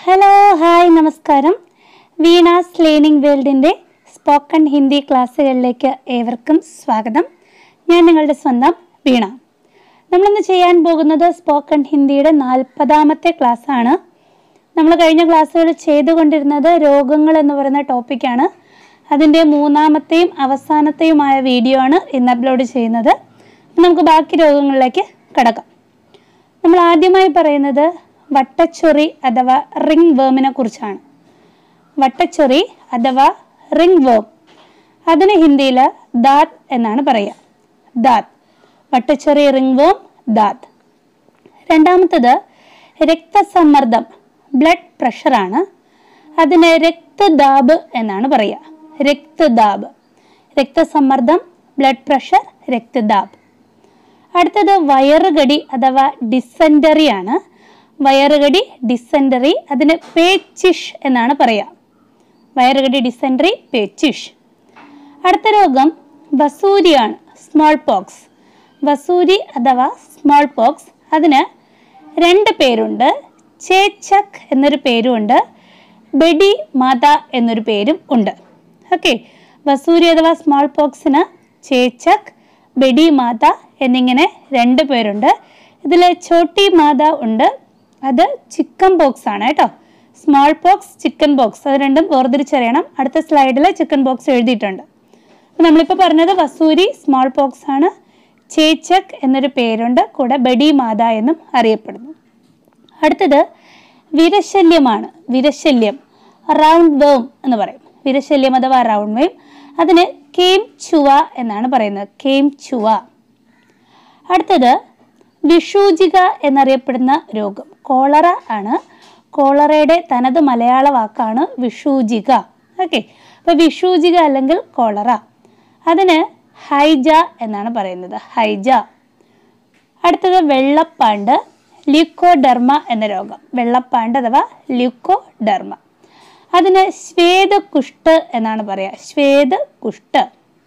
hello hi നമസ്കാരം Veena's learning വേൾഡിൻ്റെ spoken Hindi ക്ലാസ്സുകളിലേക്ക് ഏവർക്കും സ്വാഗതം ഞാൻ നിങ്ങളുടെ സ്വന്തം വീണ നമ്മളിന്ന് ചെയ്യാൻ പോകുന്നത് സ്പോക്കൺ ഹിന്ദിയുടെ നാൽപ്പതാമത്തെ ക്ലാസ്സാണ് നമ്മൾ കഴിഞ്ഞ ക്ലാസ്സുകൾ ചെയ്തുകൊണ്ടിരുന്നത് രോഗങ്ങൾ എന്ന് പറയുന്ന ടോപ്പിക്കാണ് അതിൻ്റെ മൂന്നാമത്തെയും അവസാനത്തെയുമായ വീഡിയോ ആണ് ഇന്ന് അപ്ലോഡ് ചെയ്യുന്നത് അപ്പം നമുക്ക് ബാക്കി രോഗങ്ങളിലേക്ക് കടക്കാം നമ്മൾ ആദ്യമായി പറയുന്നത് വട്ടച്ചൊറി അഥവാ റിംഗ് വേമിനെ കുറിച്ചാണ് വട്ടച്ചൊറി അഥവാ റിംഗ് വേം അതിന് ഹിന്ദിയിൽ ദാത് എന്നാണ് പറയുക ദാത് വട്ടച്ചൊറി റിംഗ് വേം ദാത് രണ്ടാമത്തത് രക്തസമ്മർദ്ദം ബ്ലഡ് പ്രഷറാണ് അതിന് രക്തദാബ് എന്നാണ് പറയുക രക്തദാബ് രക്തസമ്മർദ്ദം ബ്ലഡ് പ്രഷർ രക്തദാബ് അടുത്തത് വയറുകടി അഥവാ ഡിസെൻറ്ററി ആണ് വയറുകടി ഡിസെൻറ്ററി അതിന് പേച്ചിഷ് എന്നാണ് പറയുക വയറുകടി ഡിസെൻറ്ററി പേച്ചിഷ് അടുത്ത രോഗം വസൂരിയാണ് സ്മോൾ പോക്സ് വസൂരി അഥവാ സ്മോൾ പോക്സ് അതിന് രണ്ട് പേരുണ്ട് ചേച്ചക് എന്നൊരു പേരുമുണ്ട് ബെഡി മാത എന്നൊരു പേരും ഉണ്ട് ഓക്കെ വസൂരി അഥവാ സ്മോൾ പോക്സിന് ചേച്ചക് ബെഡി മാത എന്നിങ്ങനെ രണ്ട് പേരുണ്ട് ഇതിൽ ചോട്ടി മാത ഉണ്ട് അത് ചിക്കൻ പോക്സ് ആണ് കേട്ടോ സ്മോൾ പോക്സ് ചിക്കൻ പോക്സ് അത് രണ്ടും വേർതിരിച്ചറിയണം അടുത്ത സ്ലൈഡിൽ ചിക്കൻ പോക്സ് എഴുതിയിട്ടുണ്ട് അപ്പോൾ നമ്മളിപ്പോൾ പറഞ്ഞത് വസൂരി സ്മോൾ പോക്സ് ആണ് ചേച്ചക് എന്നൊരു പേരുണ്ട് കൂടെ ബഡി മാത എന്നും അറിയപ്പെടുന്നു അടുത്തത് വിരശല്യമാണ് വിരശല്യം റൗണ്ട് വേം എന്ന് പറയും വിരശല്യം അഥവാ റൗണ്ട് വേം അതിന് കേം ചുവ എന്നാണ് പറയുന്നത് കേം ചുവ അടുത്തത് വിഷൂജിക എന്നറിയപ്പെടുന്ന രോഗം കോളറ ആണ് കോളറയുടെ തനത് മലയാള വാക്കാണ് വിഷൂജിക ഓക്കെ അപ്പോൾ വിഷൂജിക അല്ലെങ്കിൽ കോളറ അതിന് ഹൈജ എന്നാണ് പറയുന്നത് ഹൈജ അടുത്തത് വെള്ളപ്പാണ്ട് ല്യൂക്കോഡെർമ എന്ന രോഗം വെള്ളപ്പാണ്ട് അഥവാ ല്യൂക്കോഡെർമ അതിന് ശ്വേതകുഷ്ഠ് എന്നാണ് പറയുക ശ്വേതകുഷ്ഠ്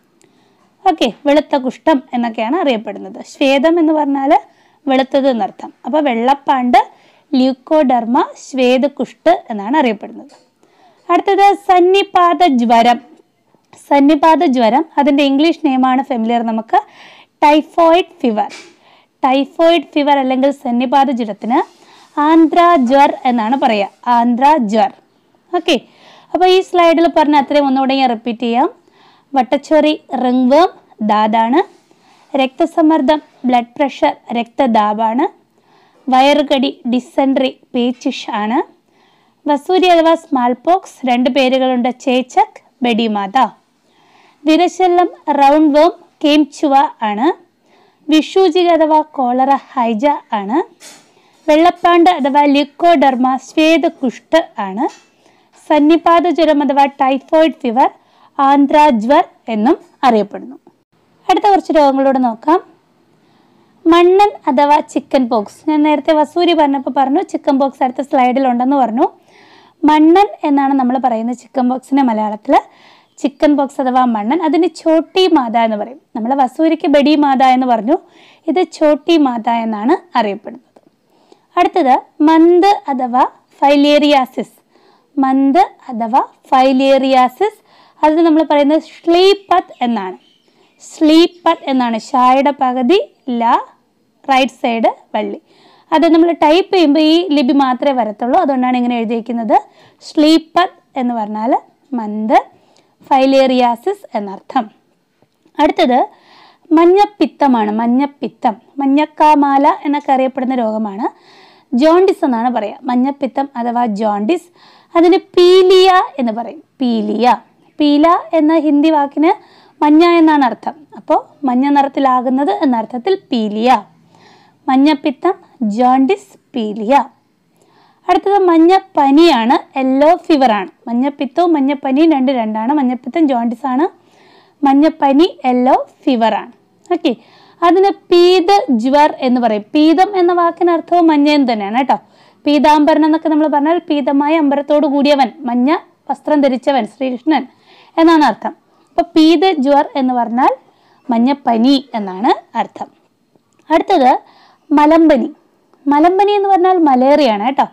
ഓക്കെ വെളുത്ത കുഷ്ഠം എന്നൊക്കെയാണ് അറിയപ്പെടുന്നത് ശ്വേതം എന്ന് പറഞ്ഞാൽ വെളുത്തത് എന്നർത്ഥം അപ്പോൾ വെള്ളപ്പാണ്ട് ല്യൂക്കോഡെർമ ശ്വേതകുഷ്ഠ് എന്നാണ് അറിയപ്പെടുന്നത് അടുത്തത് സന്നിപാത ജ്വരം സന്നിപാത ജ്വരം അതിൻ്റെ ഇംഗ്ലീഷ് നെയിമാണ് ഫെമിലിയർ നമുക്ക് ടൈഫോയിഡ് ഫീവർ ടൈഫോയിഡ് ഫീവർ അല്ലെങ്കിൽ സന്നിപാത ജ്വരത്തിന് ആന്ധ്ര ജ്വർ എന്നാണ് പറയുക ആന്ധ്ര ജ്വർ ഓക്കെ അപ്പോൾ ഈ സ്ലൈഡിൽ പറഞ്ഞ അത്രയും ഒന്നുകൂടെ ഞാൻ റിപ്പീറ്റ് ചെയ്യാം വട്ടച്ചൊറി റിംഗ്വേം ദാതാണ് രക്തസമ്മർദ്ദം ബ്ലഡ് പ്രഷർ രക്തദാബാണ് വയറുകടി ഡിസെൻട്രി പേച്ചിഷ് ആണ് വസൂരി അഥവാ സ്മാൾ പോക്സ് രണ്ട് പേരുകളുണ്ട് ചേച്ചക് ബെഡിമാത വിരശല്യം റൗണ്ട് വേം കേംചുവ ആണ് വിഷൂജിക അഥവാ കോളറ ഹൈജ ആണ് വെള്ളപ്പാണ്ട് അഥവാ ലിക്കോഡർമ ശ്വേതകുഷ്ഠ് ആണ് സന്നിപാത ജ്വരം അഥവാ ടൈഫോയിഡ് ഫീവർ ആന്ധ്രാജ്വർ എന്നും അറിയപ്പെടുന്നു അടുത്ത കുറച്ച് രോഗങ്ങളോട് നോക്കാം മണ്ണൻ അഥവാ ചിക്കൻ പോക്സ് ഞാൻ നേരത്തെ വസൂരി പറഞ്ഞപ്പോൾ പറഞ്ഞു ചിക്കൻ പോക്സ് അടുത്ത സ്ലൈഡിൽ ഉണ്ടെന്ന് പറഞ്ഞു മണ്ണൻ എന്നാണ് നമ്മൾ പറയുന്നത് ചിക്കൻ പോക്സിനെ മലയാളത്തിൽ ചിക്കൻ പോക്സ് അഥവാ മണ്ണൻ അതിന് ചോട്ടി മാത എന്ന് പറയും നമ്മൾ വസൂരിക്ക് ബഡി മാത എന്ന് പറഞ്ഞു ഇത് ചോട്ടി മാത എന്നാണ് അറിയപ്പെടുന്നത് അടുത്തത് മന്ത് അഥവാ ഫൈലേറിയാസിസ് മന്ത് അഥവാ ഫൈലേറിയാസിസ് അത് നമ്മൾ പറയുന്നത് സ്ലീപ്പത്ത് എന്നാണ് സ്ലീപ്പത്ത് എന്നാണ് ഷായുടെ പകുതി ല റൈറ്റ് സൈഡ് വള്ളി അത് നമ്മൾ ടൈപ്പ് ചെയ്യുമ്പോൾ ഈ ലിപി മാത്രമേ വരത്തുള്ളൂ അതുകൊണ്ടാണ് ഇങ്ങനെ എഴുതിയിരിക്കുന്നത് സ്ലീപ്പത്ത് എന്ന് പറഞ്ഞാൽ മന്ത് ഫൈലേറിയാസിസ് എന്നർത്ഥം അടുത്തത് മഞ്ഞപ്പിത്തമാണ് മഞ്ഞപ്പിത്തം മഞ്ഞക്കാമാല എന്നൊക്കെ അറിയപ്പെടുന്ന രോഗമാണ് ജോണ്ടിസ് എന്നാണ് പറയുക മഞ്ഞപ്പിത്തം അഥവാ ജോണ്ടിസ് അതിന് പീലിയ എന്ന് പറയും പീലിയ പീല എന്ന ഹിന്ദി വാക്കിന് മഞ്ഞ എന്നാണ് അർത്ഥം അപ്പോൾ മഞ്ഞ നിറത്തിലാകുന്നത് എന്ന അർത്ഥത്തിൽ പീലിയ മഞ്ഞപ്പിത്തം ജോണ്ടിസ് പീലിയ അടുത്തത് മഞ്ഞപ്പനിയാണ് യെല്ലോ ഫീവർ ആണ് മഞ്ഞപ്പിത്തവും മഞ്ഞപ്പനിയും രണ്ട് രണ്ടാണ് മഞ്ഞപ്പിത്തം ജോണ്ടിസ് ആണ് മഞ്ഞപ്പനി യെല്ലോ ഫീവർ ആണ് ഓക്കെ അതിന് പീത ജ്വർ എന്ന് പറയും പീതം എന്ന വാക്കിന് അർത്ഥവും മഞ്ഞയും തന്നെയാണ് കേട്ടോ പീതാംബരൻ എന്നൊക്കെ നമ്മൾ പറഞ്ഞാൽ പീതമായ അമ്പരത്തോട് കൂടിയവൻ മഞ്ഞ വസ്ത്രം ധരിച്ചവൻ ശ്രീകൃഷ്ണൻ എന്നാണ് അർത്ഥം അപ്പോൾ പീത ജ്വർ എന്ന് പറഞ്ഞാൽ മഞ്ഞപ്പനി എന്നാണ് അർത്ഥം അടുത്തത് മലമ്പനി മലമ്പനി എന്ന് പറഞ്ഞാൽ മലേറിയ ആണ് കേട്ടോ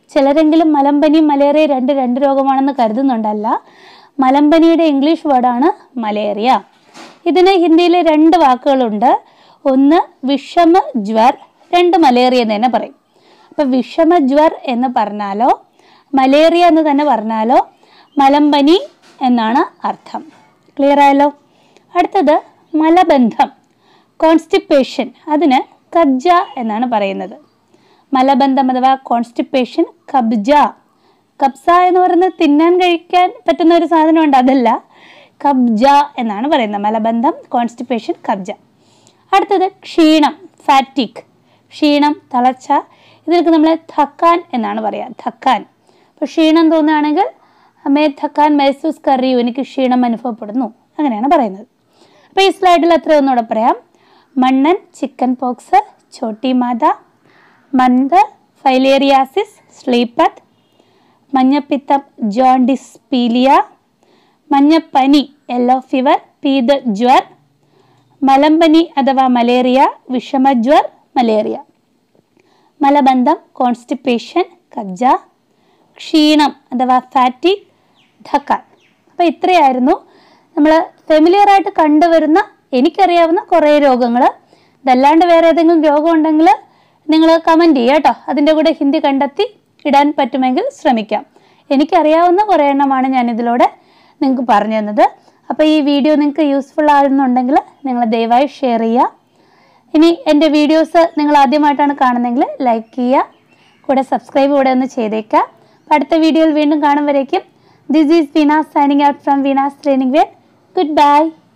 ചിലരെങ്കിലും മലമ്പനി മലേറിയ രണ്ട് രണ്ട് രോഗമാണെന്ന് കരുതുന്നുണ്ടല്ല മലമ്പനിയുടെ ഇംഗ്ലീഷ് വേർഡാണ് മലേറിയ ഇതിന് ഹിന്ദിയിൽ രണ്ട് വാക്കുകളുണ്ട് ഒന്ന് വിഷമ ജ്വർ രണ്ട് മലേറിയ എന്ന് തന്നെ പറയും അപ്പോൾ വിഷമ ജ്വർ എന്ന് പറഞ്ഞാലോ മലേറിയ എന്ന് തന്നെ പറഞ്ഞാലോ മലമ്പനി എന്നാണ് അർത്ഥം ക്ലിയർ ആയല്ലോ അടുത്തത് മലബന്ധം കോൺസ്റ്റിപ്പേഷൻ അതിന് കബ്ജ എന്നാണ് പറയുന്നത് മലബന്ധം അഥവാ കോൺസ്റ്റിപ്പേഷൻ കബ്ജ കബ്സ എന്ന് പറയുന്നത് തിന്നാൻ കഴിക്കാൻ പറ്റുന്ന ഒരു സാധനമുണ്ട് അതല്ല കബ്ജ എന്നാണ് പറയുന്നത് മലബന്ധം കോൺസ്റ്റിപ്പേഷൻ കബ്ജ അടുത്തത് ക്ഷീണം ഫാറ്റിക് ക്ഷീണം തളർച്ച ഇതിലേക്ക് നമ്മൾ ഥക്കാൻ എന്നാണ് പറയുക ഥക്കാൻ അപ്പോൾ ക്ഷീണം തോന്നുകയാണെങ്കിൽ മേ ഥക്കാൻ മൈസൂസ് കറിയു എനിക്ക് ക്ഷീണം അനുഭവപ്പെടുന്നു അങ്ങനെയാണ് പറയുന്നത് അപ്പോൾ ഈ സ്ലൈഡിൽ അത്ര ഒന്നുകൂടെ പറയാം മണ്ണൻ ചിക്കൻ പോക്സ് ചോട്ടി മാത മന്ത് ഫൈലേറിയാസിസ് സ്ലീപ്പത്ത് മഞ്ഞപ്പിത്തം ജോണ്ടിസ് പീലിയ മഞ്ഞപ്പനി യെല്ലോ ഫീവർ പീത് ജ്വർ മലമ്പനി അഥവാ മലേറിയ വിഷമജ്വർ മലേറിയ മലബന്ധം കോൺസ്റ്റിപ്പേഷൻ കബ്ജ ക്ഷീണം അഥവാ ഫാറ്റി ധക്കാൻ അപ്പോൾ ഇത്രയായിരുന്നു നമ്മൾ ഫെമിലിയർ ആയിട്ട് കണ്ടുവരുന്ന എനിക്കറിയാവുന്ന കുറേ രോഗങ്ങൾ ഇതല്ലാണ്ട് വേറെ ഏതെങ്കിലും രോഗം ഉണ്ടെങ്കിൽ നിങ്ങൾ കമൻറ്റ് ചെയ്യുക കേട്ടോ അതിൻ്റെ കൂടെ ഹിന്ദി കണ്ടെത്തി ഇടാൻ പറ്റുമെങ്കിൽ ശ്രമിക്കാം എനിക്കറിയാവുന്ന കുറേ എണ്ണമാണ് ഞാൻ ഇതിലൂടെ നിങ്ങൾക്ക് പറഞ്ഞു തന്നത് അപ്പോൾ ഈ വീഡിയോ നിങ്ങൾക്ക് യൂസ്ഫുൾ ആകുന്നുണ്ടെങ്കിൽ നിങ്ങൾ ദയവായി ഷെയർ ചെയ്യുക ഇനി എൻ്റെ വീഡിയോസ് നിങ്ങൾ ആദ്യമായിട്ടാണ് കാണുന്നതെങ്കിൽ ലൈക്ക് ചെയ്യുക കൂടെ സബ്സ്ക്രൈബ് കൂടെ ഒന്ന് ചെയ്തേക്കുക അപ്പോൾ അടുത്ത വീഡിയോയിൽ വീണ്ടും കാണും വരേക്കും this is Veena signing out from Veena's training where good bye